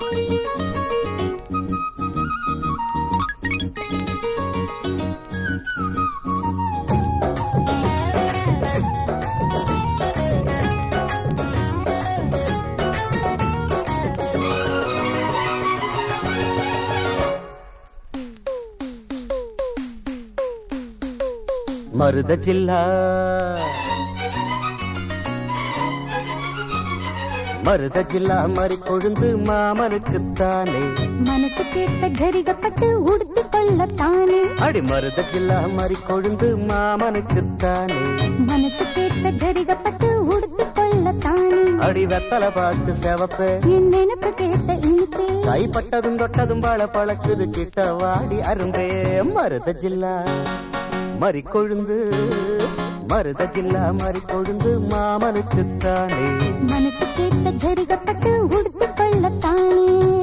மருத ஜில்லா மருத ஜில்லா மறி கொழுந்து மாமனுக்குத்தானே மனசு கேட்ட கரிகப்பட்டு உடுத்து கொள்ளத்தானே அடி மருத ஜில்லா மறி கொழுந்து மாமனுக்குத்தானே மனசு கேட்ட கரிகப்பட்டு உடுத்து கொள்ளத்தானே அடி வெத்தல பார்த்து செவப்ப என் நினைப்பு கேட்ட இனிப்பே கைப்பட்டதும் தொட்டதும் பழ பழக்குது கிட்ட வாடி அரும்பே மருத ஜில்லா மறி கொழுந்து மருத ஜில்லா மறி கொழுந்து மாமனுக்குத்தானே மனசு கேட்ட கரிகப்பட்டு உடுத்து கொள்ளத்தானே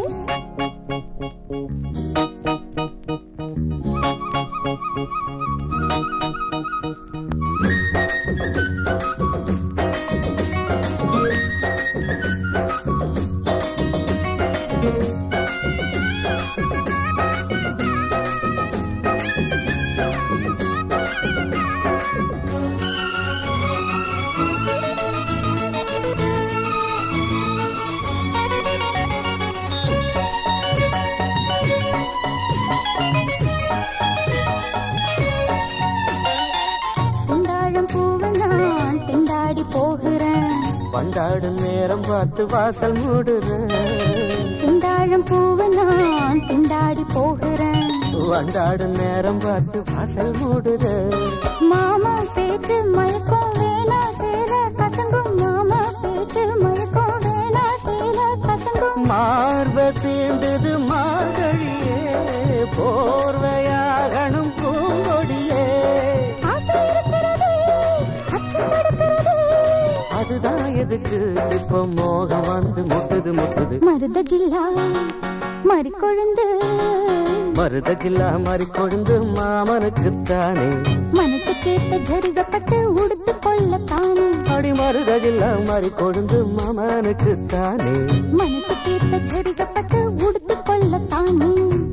சிந்தாழம் பூவு நான் திண்டாடி போகிறேன் பண்டாடும் நேரம் பார்த்து வாசல் மூடுறேன் சிந்தாழம் பூவு நான் திண்டாடி போகிறேன் வண்டாடும் நேரம் பார்த்து வாசல் மூடுறேன் மாமா பேச்சு மயக்கம் வேணா சேர கசங்கும் மாமா பேச்சு மயக்கம் வேணா சேர கசங்கும் மார்ப தீண்டது மார்கழியே போர்வையாகணும் பூங்கொடியே ஆசை இருக்கிறது அச்சம் தடுக்கிறது அதுதான் எதுக்கு இப்போ மோகம் வந்து முட்டுது முட்டுது மருத ஜில்லா மறிக்கொழுந்து மருத ஜில்லா மாறி கொழுந்து மாமனுக்குத்தானே மனசு கேட்ட ஜரிகப்பட்டு உடுத்து கொள்ளத்தானே அடி மருத ஜில்லா மாறி கொழுந்து மாமனுக்குத்தானே மனசு கேட்ட ஜரிகப்பட்டு உடுத்து கொள்ளத்தானே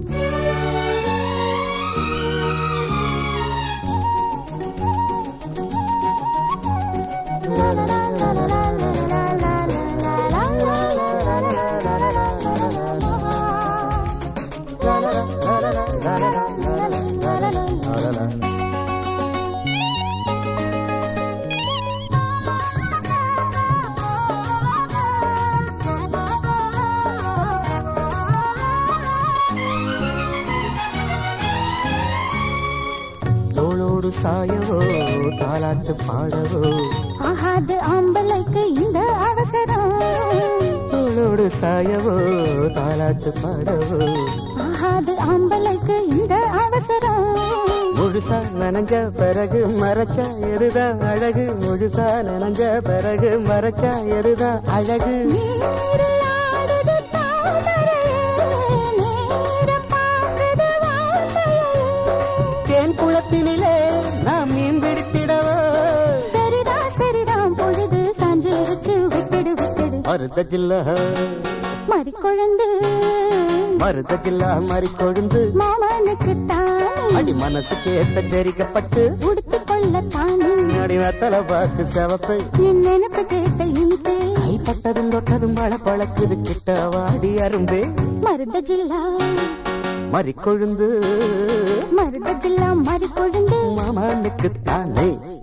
தோளோடு சாயவோ தாலாட்டு பாடவோ ஆகாது ஆம்பளைக்கு இந்த அவசரம் தோளோடு சாயவோ தாலாட்டு பாடவோ ஆகாது ஆம்பளைக்கு இந்த அவசரம் முழுசா நனைஞ்ச பிறகு மறைச்சா எருதா அழகு முழுசா நனைஞ்ச பிறகு மறைச்சா எருதா அழகு நீரில் ஆடுது தாமரையே, நேரம் பார்க்குது வார்த்தையே. தேன் குளத்தினிலே நாம் மீன் பிடித்திடவோ சரிதான் சரிதான் பொழுது சாஞ்சிருச்சு விட்டுடு விட்டுடு மருத ஜில்லா மறிக்கொழுந்து மருத ஜில்லா மறி கொழுந்து மாமனுக்கு தானே அடி மனசு கேட்ட தெரிக்கப்பட்டு உடுத்து கொள்ளத்தானே அடி வெத்தல பார்த்து செவப்பை என் நினைப்பு கேட்ட இனிப்பே கைப்பட்டதும் தொட்டதும் பழ பழக்குது கிட்ட வாடி அரும்பே மருத ஜில்லா மறி கொழுந்து மருத ஜில்லா மறிக்கொழுந்து மாமனுக்குத்தானே